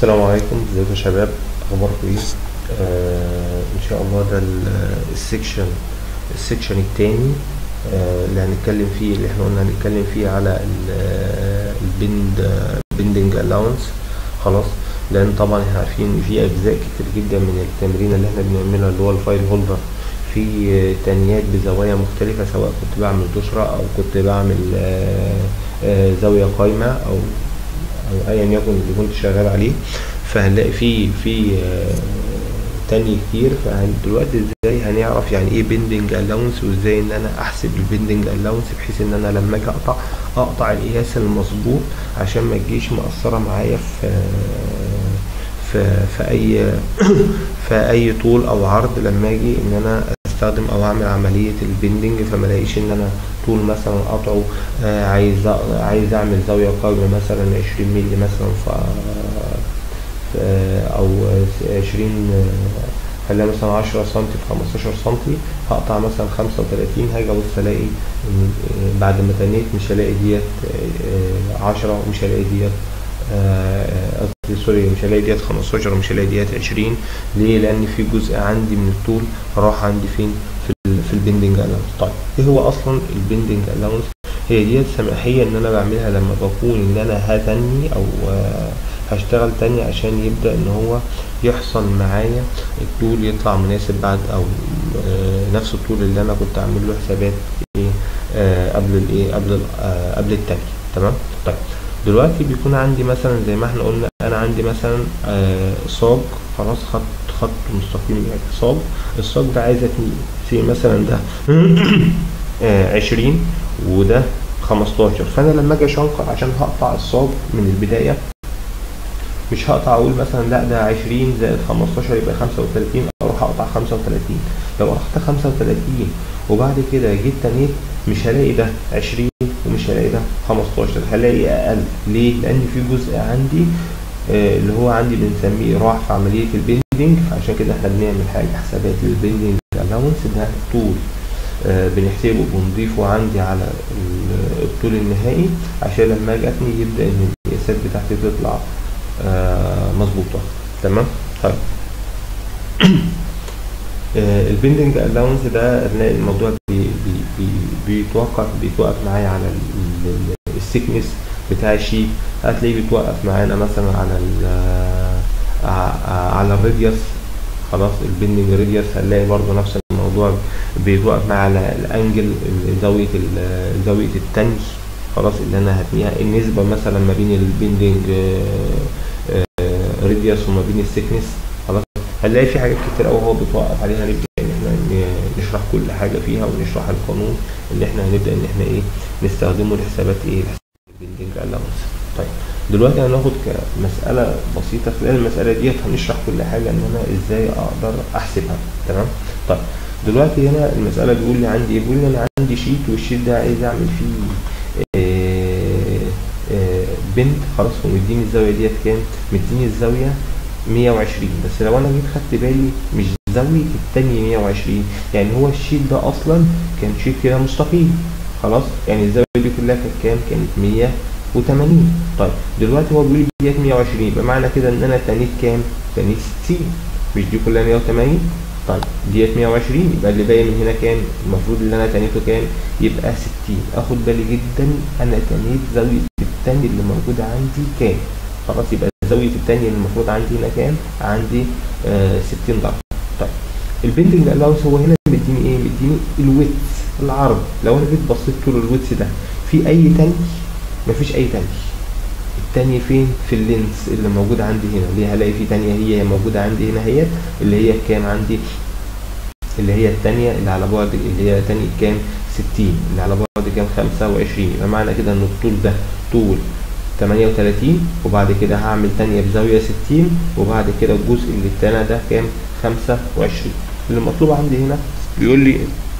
السلام عليكم ازيكم يا شباب اخباركم ايه آه ان شاء الله ده ال- السكشن السكشن التاني آه اللي هنتكلم فيه اللي احنا قلنا هنتكلم فيه على البند بندنج الاونس خلاص لان طبعا احنا عارفين ان في اجزاء كتير جدا من التمرين اللي احنا بنعملها اللي هو الفايل هولدر في تنيات بزوايا مختلفة سواء كنت بعمل دشرة او كنت بعمل آه آه زاوية قايمة او او ايا يكن اللي كنت شغال عليه فهنلاقي في في آه، تاني كتير فدلوقتي ازاي هنعرف يعني ايه بيندنج الاونس وازاي ان انا احسب البيندنج الاونس بحيث ان انا لما اجي اقطع اقطع القياس المظبوط عشان ما تجيش مأثرة معايا في في في اي في اي طول او عرض لما اجي ان انا استخدم او اعمل عمليه البندنج فما الاقيش ان انا طول مثلا قطعه آه، عايز أ- عايز اعمل زاويه قائمه مثلا 20 مللي مثلا ف ف- او 20 آه، خليها مثلا 10 سم في 15 سم هقطع مثلا 35 هاجي ابص الاقي إن، آه، بعد ما تنيت مش هلاقي ديت آه، 10 ومش هلاقي ديت آه، قصدي سوري مش هلاقي ديت 15 ومش هلاقي ديت 20 ليه؟ لأن في جزء عندي من الطول راح عندي فين؟ في ال في البندنج الاونس طيب ايه هو اصلا البندنج الاونس؟ هي ديت سماحية ان انا بعملها لما بكون ان انا هتني او آه، هشتغل تاني عشان يبدأ ان هو يحصل معايا الطول يطلع مناسب بعد او آه، نفس الطول اللي انا كنت عامل له حسابات ايه آه، قبل الايه قبل ال- آه، قبل التاني تمام طيب دلوقتي بيكون عندي مثلا زي ما احنا قلنا انا عندي مثلا آه، صاج خلاص خط خط مستقيم يعني صاج الصاج ده عايز اتنين في مثلا ده آه، 20 وده 15 فانا لما اجي اشنقر عشان هقطع الصاج من البدايه مش هقطع اقول مثلا لا ده 20 زائد 15 يبقى 35 اروح اقطع 35 لو قطعت 35 وبعد كده جيت تنيت مش هلاقي ده 20 ومش هلاقي ده 15 هلاقي اقل ليه؟ لان في جزء عندي آه، اللي هو عندي بنسميه راح في عمليه البندنج فعشان كده احنا بنعمل حاجه حسابات للبندنج الاونس ده طول آه، بنحسبه بنضيفه عندي على ال- الطول النهائي عشان لما اجي اتني يبدا ان القياسات بتاعتي تطلع آه، مظبوطه تمام طيب آه، البندنج الاونس ده نلاقي الموضوع بي بي بي بيتوقف بيتوقف معايا على ال- ال- السيكنس بتاع الشيت هتلاقيه بيتوقف معانا مثلا على ال ع- على الراديوس خلاص البندنج راديوس هنلاقي برضه نفس الموضوع بيتوقف معايا على الانجل زاويه ال- زاويه التنج خلاص اللي انا هتنيها النسبه مثلا ما بين البندنج راديوس وما بين السيكنس خلاص هنلاقي في حاجات كتير قوي هو بيتوقف عليها نبدا ان احنا ن- نشرح كل حاجه فيها ونشرح القانون اللي احنا هنبدا ان احنا ايه نستخدمه لحسابات ايه البندنج الاونس طيب دلوقتي هناخد كمساله بسيطه خلال المساله ديت هنشرح كل حاجه ان انا ازاي اقدر احسبها تمام طيب دلوقتي هنا المساله بيقول لي عندي ايه بيقول لي انا عندي شيت والشيت ده عايز اعمل فيه آه، آه، بنت خلاص ومديني الزاويه ديت كام مديني الزاويه 120 بس لو انا جيت خدت بالي مش زاويه التانية 120 يعني هو الشيت ده اصلا كان شيت كده مستقيم خلاص يعني الزاويه دي كلها كانت كام كانت 180 طيب دلوقتي هو بيقول لي ديت 120 يبقى معنى كده ان انا تنيت كام تنيت 60 مش دي كلها 180 طيب ديت 120 يبقى اللي باقي من هنا كام المفروض اللي انا تنيته كام يبقى 60 اخد بالي جدا انا تنيت زاويه التاني اللي موجوده عندي كام خلاص يبقى زاويه التاني اللي المفروض عندي هنا كام عندي آه 60 درجه طيب البندنج الاونس هو هنا مديني ايه مديني الويتس العرض لو انا جيت بصيت طول الويتس ده في اي تاني مفيش اي تاني التانية فين في اللينس اللي موجود عندي هنا ليه هلاقي في تانية هي موجودة عندي هنا هي اللي هي كام عندي اللي هي التانية اللي على بعد اللي هي تانية كام 60 اللي على بعد كام 25 يبقى معنى كده ان الطول ده طول 38 وبعد كده هعمل تانية بزاوية 60 وبعد كده الجزء اللي التاني ده كام 25 اللي مطلوب عندي هنا بيقول لي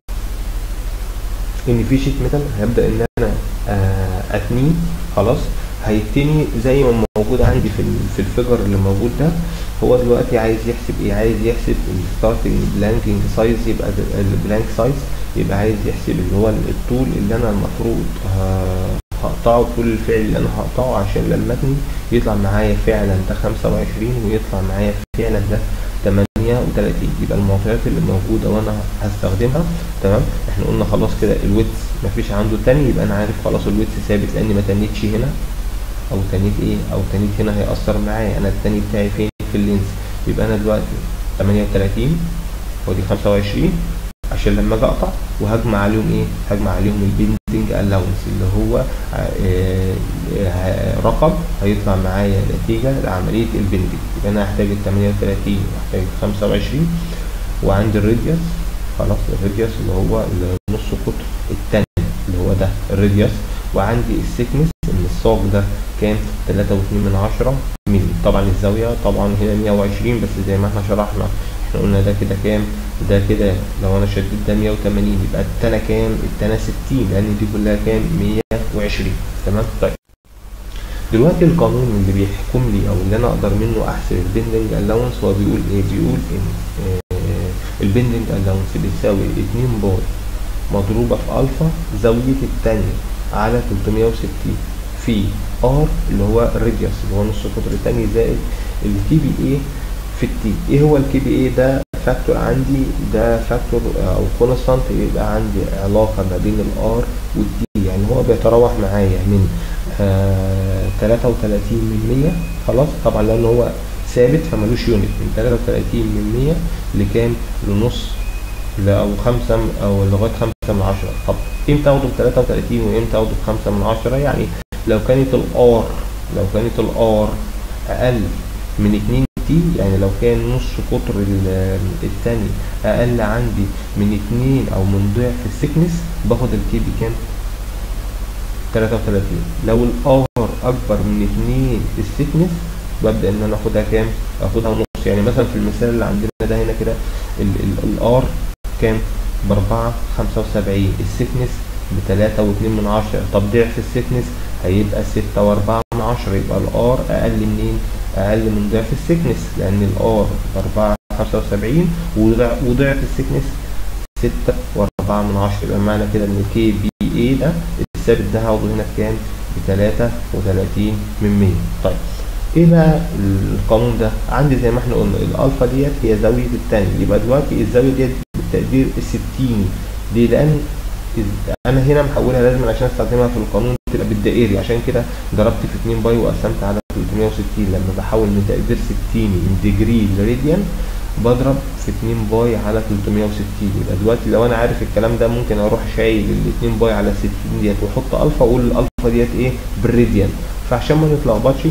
ان في شيت ميتال هبدا ان انا آه، اتنيه خلاص هيتني زي ما موجود عندي في ال- في الفيجر اللي موجود ده هو دلوقتي عايز يحسب ايه عايز يحسب الستارتنج بلانكينج سايز يبقى البلانك سايز يبقى عايز يحسب اللي هو الطول اللي انا المفروض ه- هقطعه كل الفعل اللي انا هقطعه عشان لما اتني يطلع معايا فعلا ده خمسة وعشرين ويطلع معايا فعلا ده تمانية وتلاتين يبقى المعطيات اللي موجودة وانا هستخدمها تمام احنا قلنا خلاص كده الويتس مفيش عنده تاني يبقى انا عارف خلاص الويتس ثابت لاني ما تنيتش هنا او تنيت ايه او تنيت هنا هيأثر معايا انا التاني بتاعي فين في اللينس يبقى انا دلوقتي تمانية وتلاتين ودي خمسة وعشرين عشان لما اجي اقطع وهجمع عليهم ايه هجمع عليهم البيندنج الاونس اللي هو آه، آه، رقم هيطلع معايا نتيجه لعمليه البيندنج يبقى انا هحتاج ال 38 وهحتاج 25 وعندي الراديوس خلاص الراديوس اللي هو نص قطر التاني اللي هو ده الراديوس وعندي السيكنس ان الصاج ده كام 3.2 من عشرة مللي طبعا الزاويه طبعا هنا 120 بس زي ما احنا شرحنا احنا قلنا ده كده كام ده كده لو انا شديت ده 180 يبقى التانى كام التانى 60 لان دي كلها كام 120 تمام طيب دلوقتي القانون اللي بيحكم لي او اللي انا اقدر منه احسب البندنج الاونس هو بيقول ايه بيقول ان آه، البندنج الاونس بيساوي 2 باي مضروبه في الفا زاويه الثانيه على 360 في ار اللي هو الراديوس اللي هو نص قطر الثاني زائد الكي بي اي في التي ايه هو الكي بي اي ده فاكتور عندي ده فاكتور او كونستانت يبقى عندي علاقه ما بين الار والتي يعني هو بيتراوح معايا من آه 33 من 100 خلاص طبعا لان هو ثابت فمالوش يونت من 33 من 100 لكام لنص ل- او 5 او لغايه 5 من 10 طب امتى اخده ب 33 وامتى اخده ب 5 من 10 يعني لو كانت الار لو كانت الار اقل من 2 تي يعني لو كان نص قطر ال- التاني اقل عندي من 2 او من ضعف السكنس باخد الكي بكام 33 لو الار اكبر من 2 السكنس ببدا ان انا اخدها كام اخدها نص يعني مثلا في المثال اللي عندنا ده هنا كده الار كام ب 4 75 السكنس ب 3 و2 من 10 طب ضعف السكنس هيبقى 6 و4 من 10 يبقى الار اقل منين اقل من ضعف السكنس لان الار ب 4 75 وضع- وضعف السكنس 6 و4 من 10 يبقى معنى كده ان كي بي اي ده الثابت ده هاخده هنا بكام ب 33 من 100 طيب ايه بقى القانون ده عندي زي ما احنا قلنا الالفا ديت هي زاويه الثاني يبقى دلوقتي الزاويه ديت بالتقدير الستيني ليه لان إز- انا هنا محولها لازم عشان استخدمها في القانون تبقى بالدائري عشان كده ضربت في 2 باي وقسمت على 360 لما بحول من تقدير ستيني من ديجري لراديان بضرب في 2 باي على 360 يبقى دلوقتي لو انا عارف الكلام ده ممكن اروح شايل ال 2 باي على 60 ديت واحط الفا واقول الالفا ديت ايه بالراديان فعشان ما نتلخبطش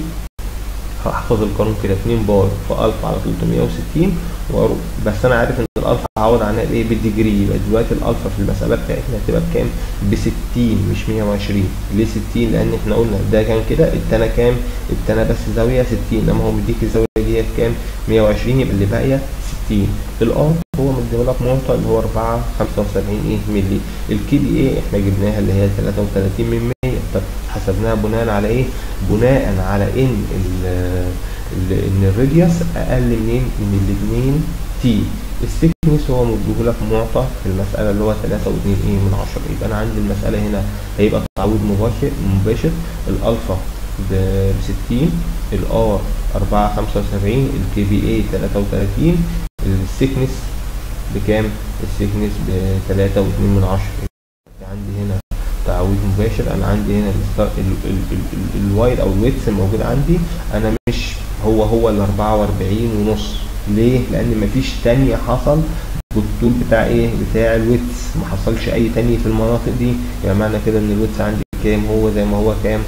هحفظ القانون كده 2 باي في الفا على 360 واروح بس انا عارف ان الالفا هعوض عنها ايه بالديجري يبقى دلوقتي الالفا في المساله بتاعتنا هتبقى بكام؟ ب 60 مش 120 ليه 60 لان احنا قلنا ده كان كده التانى كام؟ التانى بس زاويه 60 انما هو مديك الزاويه ديت كام؟ 120 يبقى اللي باقيه 60 الار هو مديهولك معطى اللي هو 4 75 ايه مللي الكي بي ايه احنا جبناها اللي هي 33 من 100 طب حسبناها بناء على ايه؟ بناء على ان ال ال- ان الراديوس اقل منين؟ من الاثنين تي السيكنس هو مديهولك معطى في المسألة اللي هو 3 و2 ايه من 10 يبقى انا عندي المسألة هنا هيبقى تعويض مباشر مباشر الالفا ب 60 الار 4 75 الكي بي اي 33 السيكنس بكام؟ السيكنس ب 3 و2 من 10 عندي هنا تعويض مباشر انا عندي هنا الست- ال- ال- ال- ال- الوايد او الويتس الموجود عندي انا مش هو هو ال 44 ونص ليه؟ لان مفيش تانية حصل بالطول بتاع ايه؟ بتاع الويتس ما حصلش اي تاني في المناطق دي يعني معنى كده ان الويتس عندي كام هو زي ما هو كام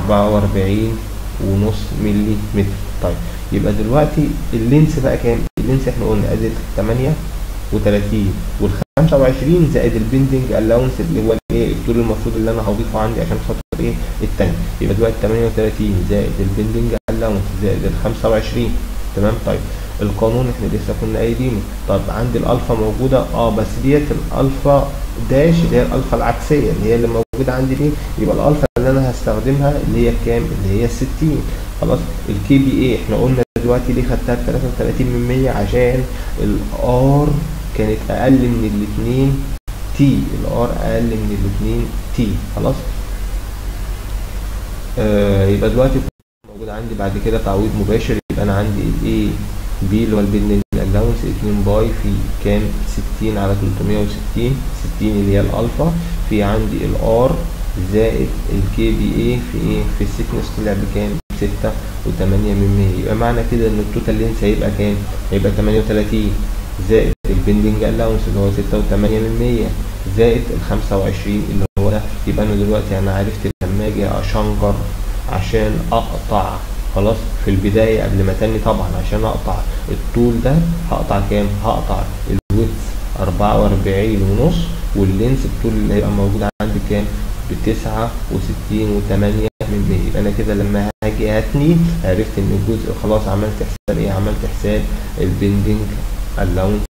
44 ونص ملي متر طيب يبقى دلوقتي اللينس بقى كام؟ اللينس احنا قلنا ادي 8 و30 وال 25 زائد البندنج الاونس اللي هو الايه الطول المفروض اللي انا هضيفه عندي عشان خاطر ايه التاني يبقى دلوقتي 38 زائد البندنج الاونس زائد ال 25 تمام طيب القانون احنا لسه كنا قايلينه طب عندي الالفا موجوده اه بس ديت الالفا داش اللي هي الالفا العكسيه اللي هي اللي موجوده عندي دي يبقى الالفا اللي انا هستخدمها اللي هي كام اللي هي 60 خلاص الكي بي اي احنا قلنا دلوقتي ليه خدتها ب 33 من 100 عشان الار كانت اقل من الاثنين تي الار اقل من الاثنين تي خلاص آه يبقى دلوقتي موجود عندي بعد كده تعويض مباشر يبقى انا عندي الاي بي اللي هو البيلدنج الاونس 2 باي في كام 60 على 360 60 اللي هي الالفا في عندي الار زائد الكي بي اي في ايه في السكنس طلع بكام 6 و8 من 100 يبقى معنى كده ان التوتال لينس هيبقى كام هيبقى 38 زائد البندنج الاونس اللي هو 6 و8 من 100 زائد ال 25 اللي هو ده يبقى انا دلوقتي انا عرفت لما اجي اشنجر عشان اقطع خلاص في البداية قبل ما تاني طبعا عشان اقطع الطول ده هقطع كام هقطع الويدث أربعة وأربعين ونص واللينس الطول اللي هيبقى موجود عندي كام بتسعة وستين وتمانية من مية يبقى أنا كده لما هاجي هاتني عرفت إن الجزء خلاص عملت حساب إيه عملت حساب البندنج اللاونس